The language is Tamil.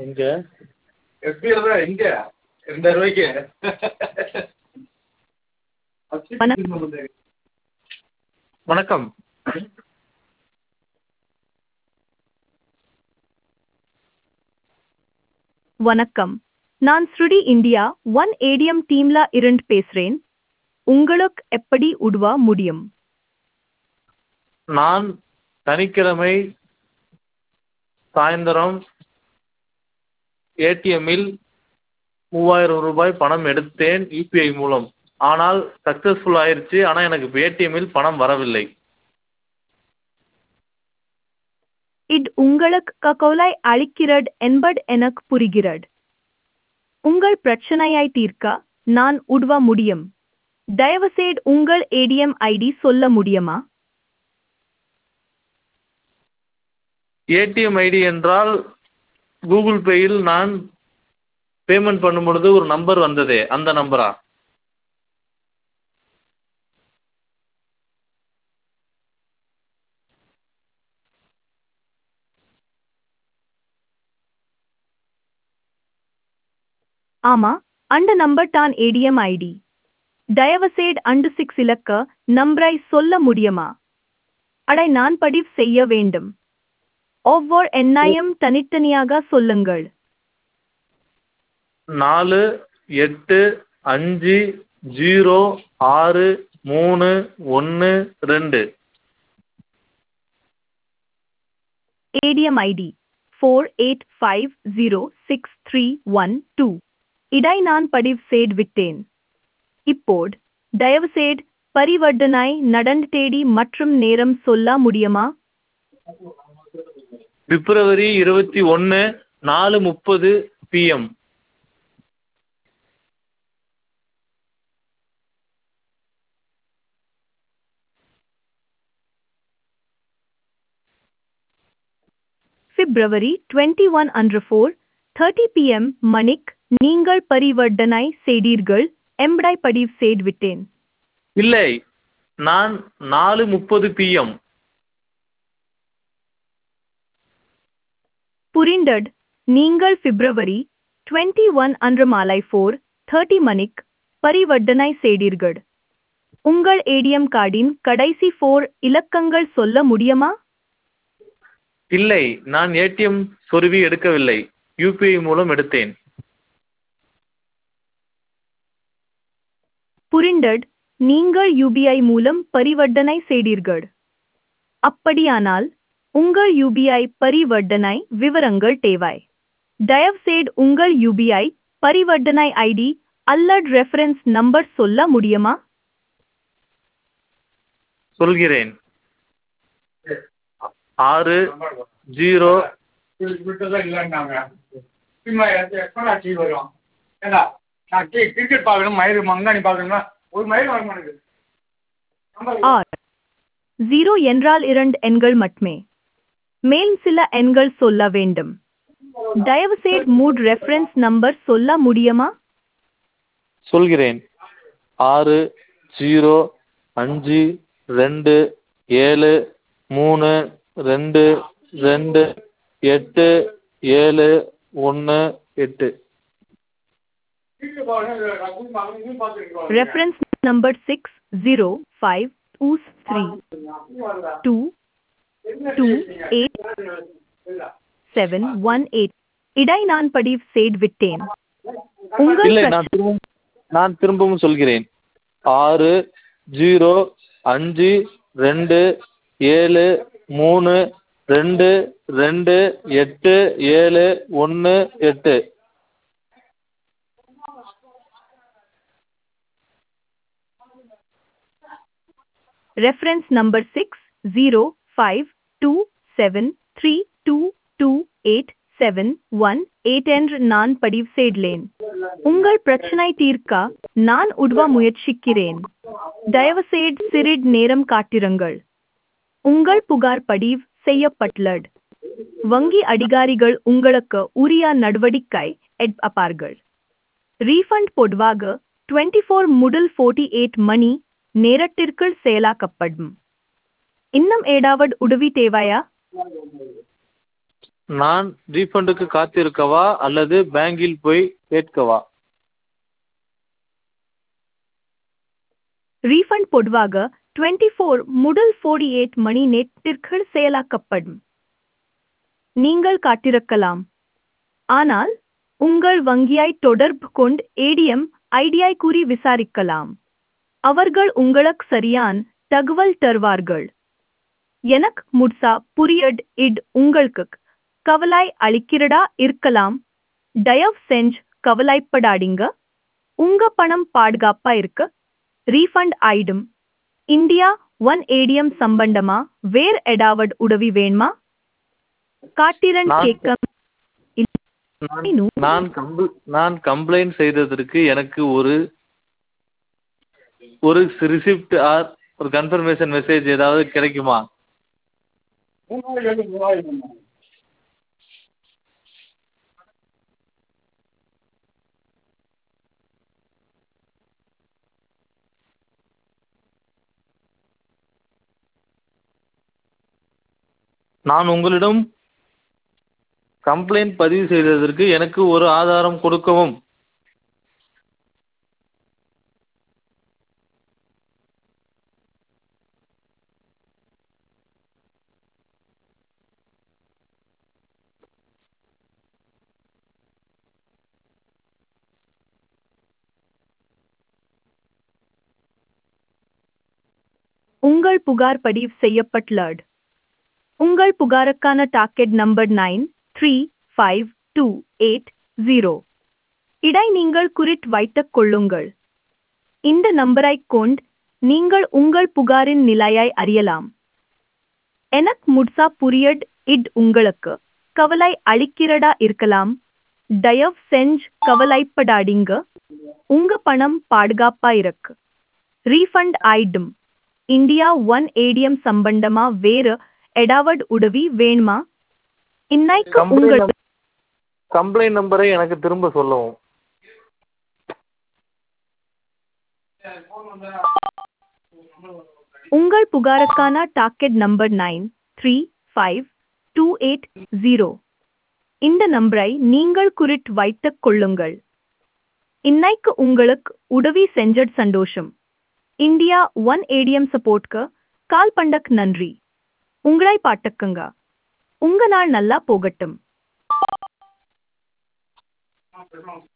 எங்க எஸ்பிஐ தான் எங்க ரெண்டாயிரம் ரூபாய்க்கு வணக்கம் வணக்கம் நான் ஸ்ருடி இந்தியா ஒன் ஏடிஎம் டீம்ல இருந்து பேசுறேன் உங்களுக்கு எப்படி உதவ முடியும் நான் சனிக்கிழமை சாயந்தரம் ஏடிஎம்மில் மூவாயிரம் ரூபாய் பணம் எடுத்தேன் யூபிஐ மூலம் ஆனால் சக்ஸஸ்ஃபுல் ஆயிருச்சு ஆனால் எனக்கு ஏடிஎம்மில் பணம் வரவில்லை இது உங்களுக்கு கவலை அளிக்கிறது என்பது எனக்கு புரிகிறது உங்கள் பிரச்சனையை தீர்க்க நான் உதவ முடியும் தயவுசெய்து உங்கள் ஏடிஎம் ஐடி சொல்ல முடியுமா ஏடிஎம் ஐடி என்றால் கூகுள் பேயில் நான் பேமெண்ட் பண்ணும் பொழுது ஒரு நம்பர் வந்ததே அந்த நம்பரா ஆமா அந்த நம்பர் தான் ஏடிஎம் ஐடி தயவுசெய்து அந்த சிக்ஸ் இலக்க நம்பரை சொல்ல முடியுமா அதை நான் பதிவு செய்ய வேண்டும் ஒவ்வொரு எண்ணையும் தனித்தனியாக சொல்லுங்கள் நாலு எட்டு அஞ்சு ஜீரோ ஆறு மூணு ஒன்று ரெண்டு ATM ID four eight five zero six three one two இதை நான் பதிவு செய்து விட்டேன் இப்போது தயவுசெய்து பரிவர்த்தனை நடந்து தேதி மற்றும் நேரம் சொல்ல முடியுமா பிப்ரவரி இருபத்தி ஒன்று நாலு முப்பது பிஎம் பிப்ரவரி டுவெண்ட்டி ஒன் அன்று ஃபோர் தேர்ட்டி பிஎம் மணிக் நீங்கள் பரிவர்த்தனை செய்தீர்கள் எம்படை பதிவு செய்து விட்டேன் இல்லை நான் நாலு முப்பது பிஎம் புரிந்தது நீங்கள் பிப்ரவரி டுவெண்ட்டி ஒன் அன்று மாலை ஃபோர் தேர்ட்டி மணிக் பரிவர்த்தனை செய்தீர்கள் உங்கள் ஏடிஎம் கார்டின் கடைசி ஃபோர் இலக்கங்கள் சொல்ல முடியுமா இல்லை நான் ஏடிஎம் சொருவி எடுக்கவில்லை யூபிஐ மூலம் எடுத்தேன் புரிந்தது நீங்கள் யூபிஐ மூலம் பரிவர்த்தனை செய்தீர்கள் அப்படியானால் உங்கள் யூபிஐ பரிவர்த்தனை விவரங்கள் தேவை தயவுசெய்து உங்கள் யூபிஐ பரிவர்த்தனை ஐடி அல்லது ரெஃபரன்ஸ் நம்பர் சொல்ல முடியுமா சொல்கிறேன் ஆறு ஜீரோ விட்டுதான் இல்லைன்னாங்க சும்மா எப்போ டிவி வரும் ஏண்டா நான் டி கிரிக்கெட் பார்க்கணும் மயில் மங்காணி பார்க்கணும்னா ஒரு மயில் வர மாட்டேங்குது ஆர் ஜீரோ என்றால் இரண்டு எண்கள் மட்டுமே மேலும் சில எண்கள் சொல்ல வேண்டும் தயவுசெய்து மூட் ரெஃபரன்ஸ் நம்பர் சொல்ல முடியுமா சொல்கிறேன் ஆறு ஜீரோ அஞ்சு ரெண்டு ஏழு மூணு ரெண்டு ரெண்டு எட்டு ஏழு ஒன்று எட்டு reference number six zero five two three two two eight seven one eight இடை நான் பதிவு செய்து விட்டேன் உங்கள் இல்லை பிரச்சனை- நான் திரும்பவும் நான் திரும்பவும் சொல்கிறேன் ஆறு ஜீரோ அஞ்சு ரெண்டு ஏழு மூணு ரெண்டு ரெண்டு எட்டு ஏழு ஒன்று எட்டு reference number six zero five two seven three two two eight seven one eight என்று நான் பதிவு செய்தேன் உங்கள் பிரச்சனை தீர்க்க நான் உதவ முயற்சிக்கிறேன் தயவுசெய்து சிறிது நேரம் காட்டிருங்கள் உங்கள் புகார் பதிவு செய்யப்பட்டுள்ளது வங்கி அதிகாரிகள் உங்களுக்கு உரிய நடவடிக்கை எடுப்பார்கள் ரீஃபண்ட் பொதுவாக டுவெண்ட்டி ஃபோர் முதல் ஃபோர்ட்டி எயிட் மணி நேரத்திற்குள் செயலாக்கப்படும் இன்னும் ஏதாவது உதவி தேவையா நான் ரீஃபண்டுக்கு காத்திருக்கவா அல்லது பேங்கில் போய் கேட்கவா ரீஃபண்ட் பொதுவாக டுவெண்ட்டி ஃபோர் முதல் ஃபோர்டி எயிட் மணி நேரத்திற்குள் செயலாக்கப்படும் நீங்கள் காத்திருக்கலாம் ஆனால் உங்கள் வங்கியை தொடர்பு கொண்டு ஏடிஎம் ஐடியை கூறி விசாரிக்கலாம் அவர்கள் உங்களுக்கு சரியான தகவல் தருவார்கள் எனக்கு முட்சா புரியட் இட் உங்களுக்கு கவலை அளிக்கிறதா இருக்கலாம் தயவு செஞ்சு கவலைப்படாதீங்க உங்க பணம் பாதுகாப்பா இருக்கு ரீஃபண்ட் ஆயிடும் இந்தியா ஒன் ஏடிஎம் சம்பந்தமா வேற ஏதாவது உதவி வேணுமா காட்டிரன் நான் கேட்க நான் இன்னும் நான் கம்ப்ள நான் கம்ப்ளைண்ட் செய்ததற்கு எனக்கு ஒரு ஒரு ரிசிப்ட் ஆர் ஒரு கன்ஃபர்மேஷன் மெசேஜ் ஏதாவது கிடைக்குமா மூணாவது எழுதி மூவாயிரம் நான் உங்களிடம் கம்ப்ளைண்ட் பதிவு செய்ததற்கு எனக்கு ஒரு ஆதாரம் கொடுக்கவும் உங்கள் புகார் பதிவு செய்யப்பட்டுள்ளது உங்கள் புகாருக்கான docket number nine three five two eight zero இடை நீங்கள் குறிட் வைத்துக் கொள்ளுங்கள் இந்த நம்பரைக் கொண்டு நீங்கள் உங்கள் புகாரின் நிலையை அறியலாம் எனக்கு முட்சா புரியட் இட் உங்களுக்கு கவலை அளிக்கிறதா இருக்கலாம் தயவு செஞ்சு கவலைப்படாதீங்க உங்க பணம் பாதுகாப்பா இருக்கு ரீஃபண்ட் ஆயிடும் இந்தியா ஒன் ஏடிஎம் சம்பந்தமா வேறு ஏதாவது உதவி வேணுமா இன்னைக்கு உங்கள் கம்ப்ளைண்ட் கம்ப்ளைண்ட் நம்பரை எனக்கு திரும்ப சொல்லவும் உங்கள் புகாருக்கான docket number nine three five two eight zero இந்த நம்பரை நீங்கள் குறிட் வைத்துக் கொள்ளுங்கள் இன்னைக்கு உங்களுக்கு உதவி செஞ்சது சந்தோஷம் இந்தியா ஒன் ஏடிஎம் சப்போர்ட்க்கு கால் பண்டக் நன்றி உங்களை பாட்டுக்குங்க உங்க நாள் நல்லா போகட்டும்